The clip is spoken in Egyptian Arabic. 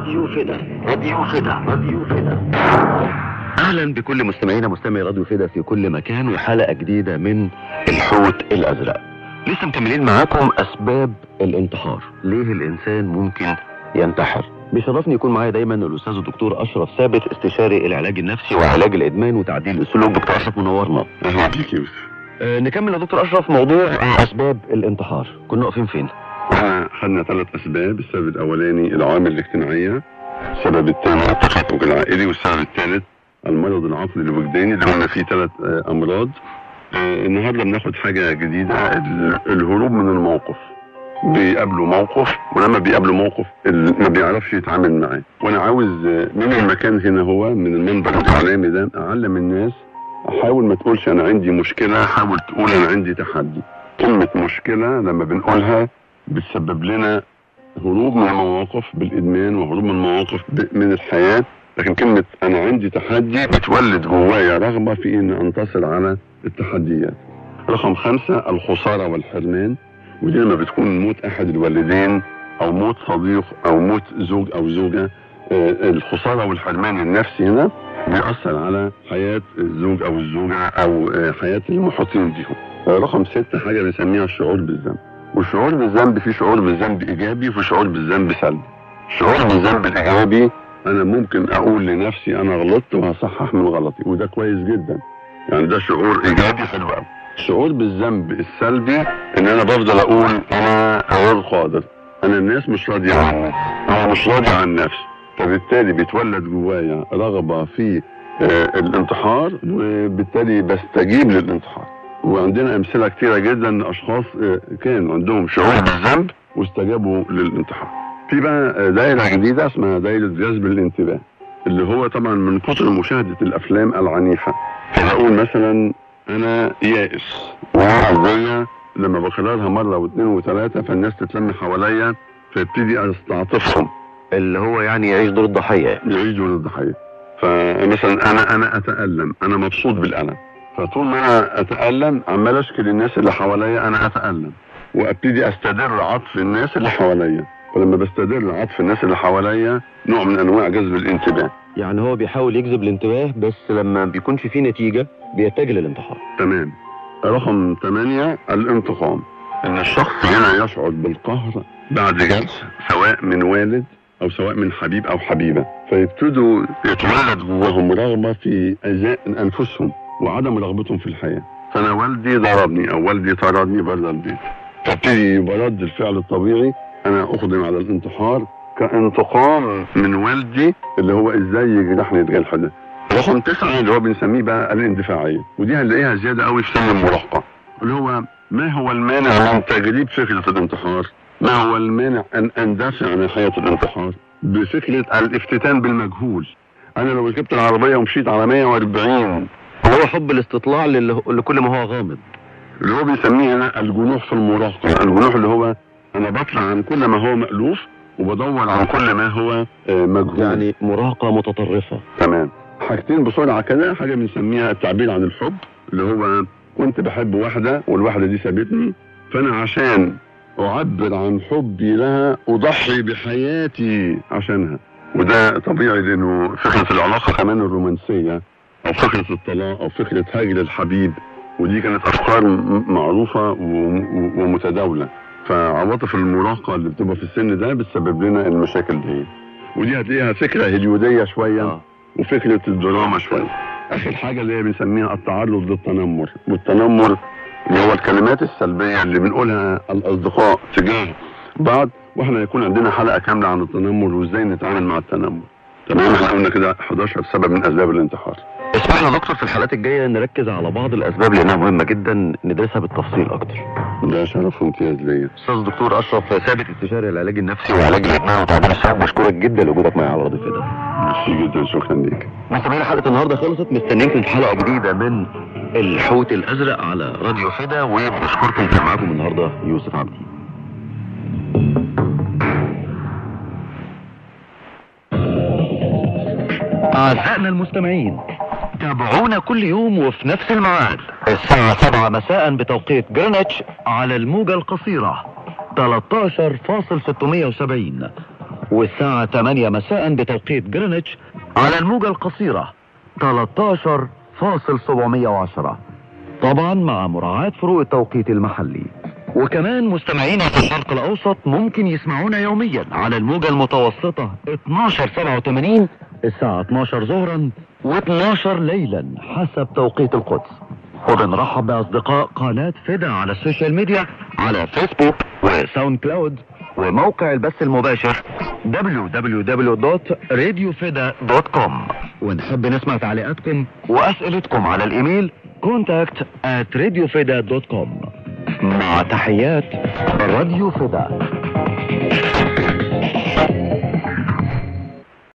راديو فدا راديو فدا راديو فدا اهلا بكل مستمعينا مستمعي راديو فدا في كل مكان وحلقه جديده من الحوت الازرق لسه مكملين معاكم اسباب الانتحار ليه الانسان ممكن ينتحر بيشرفني يكون معايا دايما الاستاذ الدكتور اشرف ثابت استشاري العلاج النفسي وعلاج الادمان وتعديل السلوك دكتور اشرف منورنا اهلا بيك يا يوسف أه نكمل يا دكتور اشرف موضوع اسباب الانتحار كنا واقفين فين احنا خدنا ثلاث اسباب السبب الاولاني العوامل الاجتماعيه السبب الثاني التشابك العائلي والسبب الثالث المرض العقلي الوجداني اللي قلنا فيه ثلاث امراض آه، النهارده بناخد حاجه جديده ال- الهروب من الموقف بيقابلوا موقف ولما بيقابلوا موقف ال- ما بيعرفش يتعامل معاه وانا عاوز آه، من المكان هنا هو من المنبر الاعلامي ده اعلم الناس حاول ما تقولش انا عندي مشكله حاول تقول انا عندي تحدي كلمه مشكله لما بنقولها بتسبب لنا هروب من المواقف بالادمان وهروب من المواقف ب- من الحياه لكن كلمه انا عندي تحدي بتولد جوايا رغبه في ان انتصر على التحديات رقم خمسة الخسارة والحرمان ودي لما بتكون موت أحد الوالدين أو موت صديق أو موت زوج أو زوجة آه، الخسارة والحرمان النفسي هنا بيأثر على حياة الزوج أو الزوجة أو آه، حياة المحيطين بيهم آه، رقم ستة حاجة بنسميها الشعور بالذنب والشعور بالذنب في شعور بالذنب إيجابي وفي شعور بالذنب سلبي الشعور بالذنب الإيجابي أنا ممكن أقول لنفسي أنا غلطت وهصحح من غلطي وده كويس جدا يعني ده شعور إيجابي حلو قوي الشعور بالذنب السلبي ان انا بفضل اقول انا غير قادر انا الناس مش راضيه عني انا مش راضي عن نفسي فبالتالي بيتولد جوايا رغبه في آه، الانتحار وبالتالي بستجيب للانتحار وعندنا امثله كتيره جدا لاشخاص آه، كان عندهم شعور بالذنب واستجابوا للانتحار في بقى آه، دايره جديده اسمها دايره جذب الانتباه اللي هو طبعا من كتر مشاهده الافلام العنيفه فبقول مثلا انا يائس وعزية لما بكررها مرة واثنين وثلاثة فالناس تتلم حواليا فيبتدي استعطفهم اللي هو يعني يعيش دور الضحيه يعني. يعيشوا للضحية فمثلا انا انا اتألم انا مبسوط بالألم فطول ما انا اتألم عمال اشكي للناس اللي حواليا انا اتألم وابتدي استدر عطف الناس اللي حواليا فلما بستدر عطف الناس اللي حواليا نوع من انواع جذب الانتباه يعني هو بيحاول يجذب الانتباه بس لما بيكونش فيه نتيجه بيتجه للانتحار تمام رقم ثمانية الانتقام ان الشخص هنا يشعر بالقهر بعد جلسة سواء من والد او سواء من حبيب او حبيبة فيبتدوا يتولد جواهم رغبة في اذاء انفسهم وعدم رغبتهم في الحياة فانا والدي ضربني او والدي طردني بره البيت فابتدي يبقى رد الفعل الطبيعي انا اقدم على الانتحار كانتقام من والدي اللي هو ازاي يجرحني الجرح ده رقم تسعة اللي هو بنسميه بقى الاندفاعية ودي هنلاقيها زيادة قوي في سن المراهقة اللي هو ما هو المانع من تجريب فكرة الانتحار ما هو المانع ان اندفع ناحية الانتحار بفكرة الافتتان بالمجهول انا لو ركبت العربية ومشيت على 140 هو حب الاستطلاع لل- لكل ما هو غامض اللي هو بيسميه هنا الجنوح في المراهقة الجنوح اللي هو انا بطلع عن كل ما هو مألوف وبدور عن كل ما هو آه، مجهول يعني مراهقه متطرفه تمام حاجتين بسرعه كده حاجه بنسميها التعبير عن الحب اللي هو كنت بحب واحده والواحده دي سابتني فانا عشان اعبر عن حبي لها اضحي بحياتي عشانها وده طبيعي لانه فكره العلاقه كمان الرومانسيه او فكره الطلاق او فكره هجر الحبيب ودي كانت افكار م- معروفه و- و- ومتداوله فعواطف المراهقه اللي بتبقى في السن ده بتسبب لنا المشاكل دي ودي هتلاقيها فكره هليوديه شويه آه. وفكره الدراما شويه اخر حاجه اللي هي بنسميها التعرض للتنمر والتنمر اللي هو الكلمات السلبيه اللي بنقولها الاصدقاء تجاه بعض واحنا يكون عندنا حلقه كامله عن التنمر وازاي نتعامل مع التنمر تمام احنا قلنا كده 11 سبب من اسباب الانتحار اسمح لنا دكتور في الحلقات الجايه نركز على بعض الاسباب لانها مهمه جدا ندرسها بالتفصيل اكتر ده شرف وامتياز ليا استاذ دكتور اشرف ثابت استشاري العلاج النفسي وعلاج الادمان وتعديل السلوك بشكرك جدا لوجودك معايا على راديو فدا ميرسي جدا شكرا ليك مستمعينا حلقه النهارده خلصت مستنيكم في حلقه جديده من الحوت الازرق على راديو فدا وبشكركم كان معاكم النهارده يوسف عبدي أعزائنا المستمعين تابعونا كل يوم وفي نفس الميعاد الساعة 7 مساء بتوقيت جرينتش على الموجة القصيرة 13.670 والساعة 8 مساء بتوقيت جرينتش على الموجة القصيرة 13.710 طبعا مع مراعاة فروق التوقيت المحلي وكمان مستمعينا في الشرق الاوسط ممكن يسمعونا يوميا على الموجة المتوسطة 1287 الساعة 12 ظهرا و12 ليلا حسب توقيت القدس وبنرحب باصدقاء قناة فدا على السوشيال ميديا على فيسبوك وساوند كلاود وموقع البث المباشر www.radiofida.com ونحب نسمع تعليقاتكم واسئلتكم على الايميل contact at radiofida.com مع تحيات راديو فدا